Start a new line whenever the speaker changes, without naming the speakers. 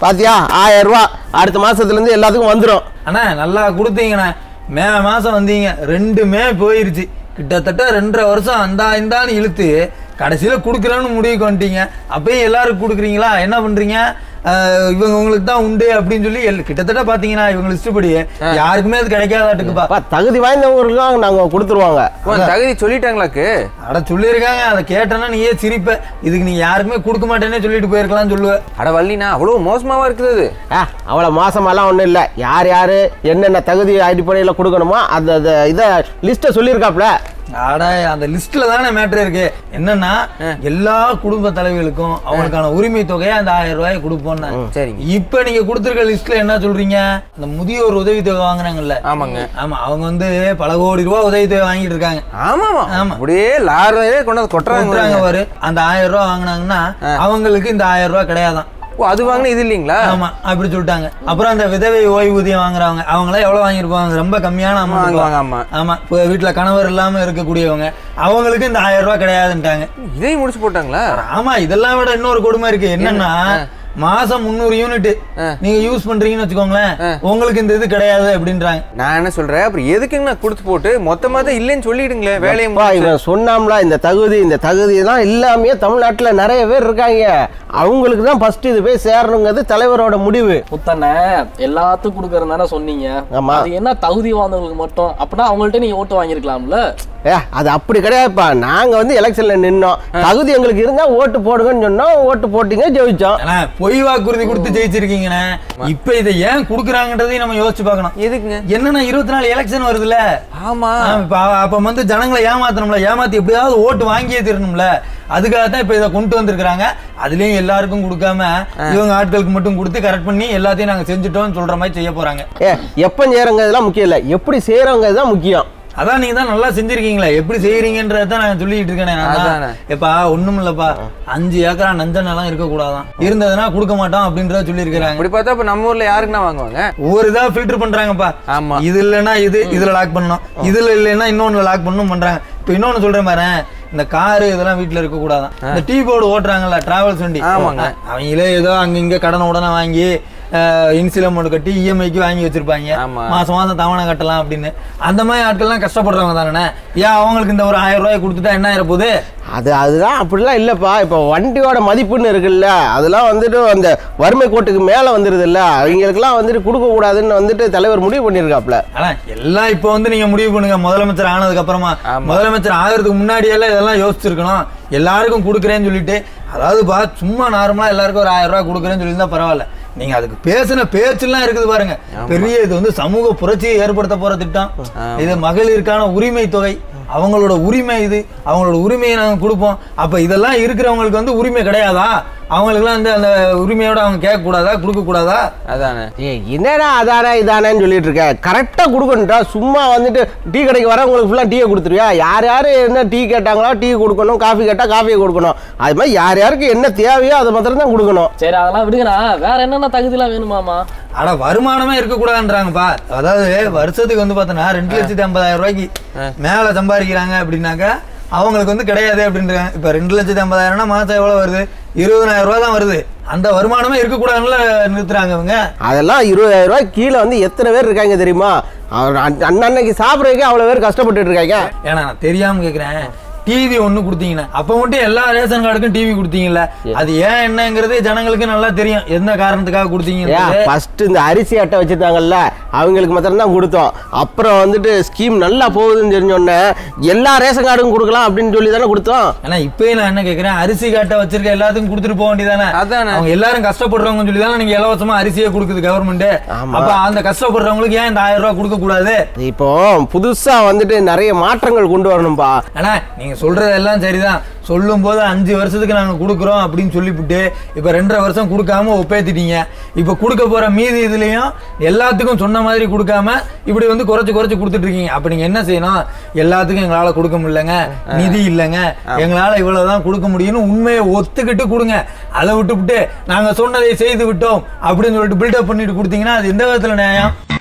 பாத்தியா ஆயிரம் ரூபா அடுத்த மாசத்துல இருந்து எல்லாத்துக்கும் வந்துடும்
அண்ணா நல்லா கொடுத்தீங்கண்ணே மே மாசம் வந்தீங்க ரெண்டு மே போயிருச்சு கிட்டத்தட்ட ரெண்டரை வருஷம் அந்தா இந்தான்னு இழுத்து கடைசியில கொடுக்குறேன்னு முடிவுக்கு வந்துட்டீங்க அப்பயும் எல்லாருக்கும் கொடுக்குறீங்களா என்ன பண்றீங்க ஆஹ் இவங்க உங்களுக்கு தான் உண்டு அப்படின்னு சொல்லி எல்- கிட்டத்தட்ட பாத்தீங்கன்னா இவங்க லிஸ்ட் படி யாருக்குமே அது கிடைக்காதாட்டுக்குப்பா
அப்பா, தகுதி வாய்ந்தவங்களுக்குலாம் நாங்க கொடுத்துருவாங்க
ஓ, தகுதி சொல்லிட்டாங்களாக்கு
அட சொல்லியிருக்காங்க அதை கேட்டேன்னா நீயே சிரிப்ப இதுக்கு நீ யாருக்குமே கொடுக்க மாட்டேன்னே சொல்லிட்டு போயிருக்கலாம் சொல்லுவ
அட வள்ளினா அவ்வளவு மோசமாவா இருக்குது அது
ஆ அவ்வளோ மாசமெல்லாம் ஒன்றும் இல்லை யார் யார் என்னென்ன தகுதி அடிப்படையில் கொடுக்கணுமோ அந்த அந்த இதை லிஸ்ட்டை சொல்லியிருக்காப்ல
அட அந்த லிஸ்ட்ல தானே மேட்ரு இருக்கு என்னன்னா எல்லா குடும்ப தலைவர்களுக்கும் அவங்களுக்கான உரிமை தொகையை அந்த ஆயிரம் ரூபாய் கொடுப்போம்
சரிங்க.
இப்ப நீங்க கொடுத்துருக்க லிஸ்ட்ல என்ன சொல்றீங்க அந்த முதியோர் உதவி தொகை வாங்குறாங்கல்ல
ஆமாங்க
ஆமா அவங்க வந்து பல கோடி ரூபாய் உதவி தொகை வாங்கிட்டு இருக்காங்க
ஆமாமா
ஆமா.
அப்படியே லாரிலே கொண்டு வந்து கொட்டுறாங்க
கொடுக்குறாங்க பாரு அந்த ஆயிரம் ரூபாய் வாங்குனாங்கன்னா அவங்களுக்கு இந்த ஆயிரம் ரூபாய் கிடையாதான்
ஓ அது வாங்கின இது இல்லைங்களா
ஆமா அப்படி சொல்லிட்டாங்க அப்புறம் அந்த விதவை ஓய்வூதியம் வாங்குறவங்க அவங்க எல்லாம் எவ்வளவு வாங்கியிருப்பாங்க ரொம்ப கம்மியான
வாங்குவாங்க,
அமௌண்ட்
ஆமா.
ஆமா இப்போ வீட்டுல கணவர் இல்லாம இருக்கக்கூடியவங்க அவங்களுக்கு இந்த ஆயிரம் ரூபாய் கிடையாதுன்ட்டாங்க
இதையும் முடிச்சு போட்டாங்களா
ஆமா இதெல்லாம் விட இன்னொரு கொடுமை இருக்கு என்னன்னா மாசம் முந்நூறு யூனிட் நீங்க யூஸ் பண்றீங்கன்னு வச்சுக்கோங்களேன் உங்களுக்கு இந்த இது கிடையாது அப்படின்றாங்க
நான் என்ன சொல்றேன் அப்புறம் எதுக்குங்க நான் கொடுத்து போட்டு மொத்தமா தான் இல்லைன்னு சொல்லிடுங்களேன் வேலையை
அப்பா, இவன் சொன்னாம்ல இந்த தகுதி இந்த தகுதி தான் இல்லாமையே தமிழ்நாட்டில் நிறைய பேர் இருக்காங்க அவங்களுக்கு தான் ஃபர்ஸ்ட் இது போய் சேரணுங்கிறது தலைவரோட முடிவு
புத்தண்ணே எல்லாத்துக்கும் கொடுக்கறது தானே சொன்னீங்க
ஆமா.
அது என்ன தகுதி வாய்ந்தவங்களுக்கு மட்டும் அப்படின்னா அவங்கள்ட்ட நீங்க ஓட்டு வாங்கியிருக்கலாம்ல
ஏ அது அப்படி கிடையாதுப்பா நாங்க வந்து எலெக்ஷன்ல நின்னோம் தகுதி எங்களுக்கு இருந்தா ஓட்டு போடுங்கன்னு சொன்னோம் ஓட்டு போட்டீங்க ஜெயிச்சோம்
ஆனா பொய் வாக்குறுதி கொடுத்து ஜெயிச்சிருக்கீங்கண்ணே இப்ப இதை ஏன் குடுக்குறாங்கன்றதையும் நம்ம யோசிச்சு பார்க்கணும்
எதுக்குங்க
என்னன்னா இருபத்தி நாலு எலெக்ஷன் வருதுல்ல
ஆமா
ஆ, இப்ப அவ- அப்ப வந்து ஜனங்களை ஏமாத்தணும்ல ஏமாத்தி எப்படியாவது ஓட்டு வாங்கியே தரணும்ல அதுக்காக தான் இப்ப இதை கொண்டு வந்திருக்காங்க அதுலயும் எல்லாருக்கும் கொடுக்காம இவங்க ஆட்களுக்கு மட்டும் கொடுத்து கரெக்ட் பண்ணி எல்லாத்தையும் நாங்க செஞ்சுட்டோம்னு சொல்ற மாதிரி செய்ய போறாங்க
ஏ எப்போ செய்யறங்கிறதுலாம் முக்கியம் இல்லை எப்படி செய்யறவங்க தான் முக்கியம்
அதான் நீங்க தான் நல்லா செஞ்சிருக்கீங்களா எப்படி செய்யறீங்கன்றத தான் நான் சொல்லிட்டு இருக்கேன் நான்
அதானே.
எப்பா ஒண்ணும் இல்லப்பா அஞ்சு ஏக்கரா நஞ்ச நிலம் இருக்க கூடாதான் இருந்ததுன்னா கொடுக்க மாட்டோம் அப்படின்றத சொல்லியிருக்கிறாங்க
அப்படி பார்த்தா இப்ப நம்ம ஊர்ல யாருக்குன்னா வாங்குவாங்க
ஒவ்வொரு இதா ஃபில்டர் பண்றாங்கப்பா
ஆமா.
இது இல்லைன்னா இது இதுல லாக் பண்ணணும் இதுல இல்லைன்னா இன்னொன்னு லாக் பண்ணணும் பண்றாங்க இப்போ இன்னொன்னு சொல்றேன் பாரு இந்த காரு இதெல்லாம் வீட்ல இருக்க கூடாதான் இந்த டீ போர்டு ஓட்டுறாங்கல்ல டிராவல்ஸ் வண்டி
ஆமாங்க.
அவங்களே ஏதோ அங்க இங்க கடன் உடனே வாங்கி இன்சில் அமௌண்ட் கட்டி இஎம்ஐக்கு வாங்கி வச்சிருப்பாங்க
ஆமா.
மாசம் மாசம் தவணை கட்டலாம் அப்படின்னு அந்த மாதிரி ஆட்கள்லாம் கஷ்டப்படுறவங்க தானே ஏன் அவங்களுக்கு இந்த ஒரு ஆயிரம் ரூபாய் கொடுத்துட்டா என்ன ஆயிர போகுது
அது அதுதான் அப்படிலாம் இல்லைப்பா இப்போ வண்டியோட மதிப்புன்னு இருக்குல்ல அதெல்லாம் வந்துட்டு அந்த வறுமை கோட்டுக்கு மேலே வந்துடுது இல்ல அவங்களுக்குலாம் வந்துட்டு கொடுக்கக்கூடாதுன்னு வந்துட்டு தலைவர் முடிவு பண்ணியிருக்காப்ல
ஆனா எல்லாம் இப்போ வந்து நீங்க முடிவு பண்ணுங்க முதலமைச்சர் ஆனதுக்கு அப்புறமா
ஆமா.
முதலமைச்சர் ஆகிறதுக்கு முன்னாடி எல்லாம் இதெல்லாம் யோசிச்சிருக்கணும் எல்லாருக்கும் கொடுக்குறேன்னு சொல்லிட்டு அதாவது பா சும்மா நார்மலா எல்லாருக்கும் ஒரு ஆயிரம் ரூபாய் கொடுக்குறேன்னு சொல்லியிருந்தா பரவாயில்ல நீங்க அதுக்கு பேசின பேச்செல்லாம் இருக்குது பாருங்க பெரிய இது வந்து சமூக புரட்சியை ஏற்படுத்த போற திட்டம் இது மகளிருக்கான உரிமை தொகை அவங்களோட உரிமை இது அவங்களோட உரிமையை நாங்க கொடுப்போம் அப்ப இதெல்லாம் இருக்கிறவங்களுக்கு வந்து உரிமை கிடையாதா அவங்களுக்குலாம் வந்து அந்த உரிமையோட அவங்க கேட்க கூடாதா கொடுக்க கூடாதா
அதானே
ஏ என்னடா அதானே இதானேன்னு சொல்லிட்டு இருக்க கரெக்டாக கொடுக்கணும்டா சும்மா வந்துட்டு டீ கடைக்கு வரவங்களுக்கு ஃபுல்லாக டீயை கொடுத்துருவியா யார் யார் என்ன டீ கேட்டாங்களோ டீ கொடுக்கணும் காஃபி கேட்டால் காஃபியை கொடுக்கணும் அது மாதிரி யார் யாருக்கு என்ன தேவையோ அதை மாத்திரம் தான் கொடுக்கணும்
சரி அதெல்லாம் விடுங்கண்ணா வேற என்னென்ன தகுதிலாம் வேணுமாமா
ஆனா வருமானமே இருக்கக்கூடாதுன்றாங்கப்பா அதாவது வருஷத்துக்கு வந்து பார்த்தோன்னா ரெண்டு லட்சத்தி ஐம்பதாயிரம் ரூபாய்க்கு மேல சம்பாதிக்கிறாங்க அப்படின்னாக்கா அவங்களுக்கு வந்து கிடையாது அப்படின்றாங்க இப்ப ரெண்டு லட்சத்தி ஐம்பதாயிரம்னா மாசம் எவ்வளவு வருது இருபதாயிரம் ரூபாய் தான் வருது அந்த வருமானமே இருக்கக்கூடாதுன்னு நிறுத்துறாங்க இவங்க
அதெல்லாம் இருபதாயிரம் ரூபாய் கீழே வந்து எத்தனை பேர் இருக்காங்க தெரியுமா அவர் அன்- அன்னன்னைக்கு சாப்பிட்றதுக்கே அவ்வளோ பேர் கஷ்டப்பட்டுட்டு இருக்காங்க
ஏன்னா நான் தெரியாம கேக்குறேன் டிவி ஒண்ணு கொடுத்தீங்கன்னா அப்ப மட்டும் எல்லா ரேஷன் கார்டுக்கும் டிவி கொடுத்தீங்கல்ல அது ஏன் என்னங்கிறது ஜனங்களுக்கு நல்லா தெரியும் எந்த காரணத்துக்காக கொடுத்தீங்க
ஃபர்ஸ்ட் இந்த அரிசி அட்டை வச்சிருந்தாங்கல்ல அவங்களுக்கு மாத்திரம் தான் கொடுத்தோம் அப்புறம் வந்துட்டு ஸ்கீம் நல்லா போகுதுன்னு தெரிஞ்சோடனே எல்லா ரேஷன் கார்டுக்கும் கொடுக்கலாம் அப்படின்னு சொல்லி தானே கொடுத்தோம்
ஆனா இப்பயே நான் என்ன கேக்குறேன் அரிசி காட்டை வச்சிருக்க எல்லாத்துக்கும் கொடுத்துட்டு போக வேண்டியதானே
அதானே.
அவங்க எல்லாரும் கஷ்டப்படுறவங்க சொல்லி தானே நீங்க இலவசமா அரிசியே கொடுக்குது கவர்மெண்ட்
ஆமா.
அப்ப அந்த கஷ்டப்படுறவங்களுக்கு ஏன் இந்த ஆயிரம் ரூபாய் கொடுக்க கூடாது
இப்போ புதுசா வந்துட்டு நிறைய மாற்றங்கள் கொண்டு வரணும்பா
ஆனா நீங்க சொல்றதெல்லாம் சரிதான் சொல்லும் போது அஞ்சு வருஷத்துக்கு நாங்க கொடுக்குறோம் அப்படின்னு சொல்லிவிட்டு இப்ப ரெண்டரை வருஷம் கொடுக்காம ஒப்பேத்திட்டீங்க இப்ப கொடுக்க போற மீதி இதுலயும் எல்லாத்துக்கும் சொன்ன மாதிரி கொடுக்காம இப்படி வந்து குறைச்சு குறைச்சு கொடுத்துட்டு இருக்கீங்க அப்ப நீங்க என்ன செய்யணும் எல்லாத்துக்கும் எங்களால கொடுக்க முடியலங்க நிதி இல்லைங்க எங்களால இவ்வளவுதான் கொடுக்க முடியும்னு உண்மையை ஒத்துக்கிட்டு கொடுங்க அதை விட்டுவிட்டு நாங்க சொன்னதை செய்து விட்டோம் அப்படின்னு சொல்லிட்டு பில்டப் பண்ணிட்டு கொடுத்தீங்கன்னா அது எந்த விதத்துல நியாயம்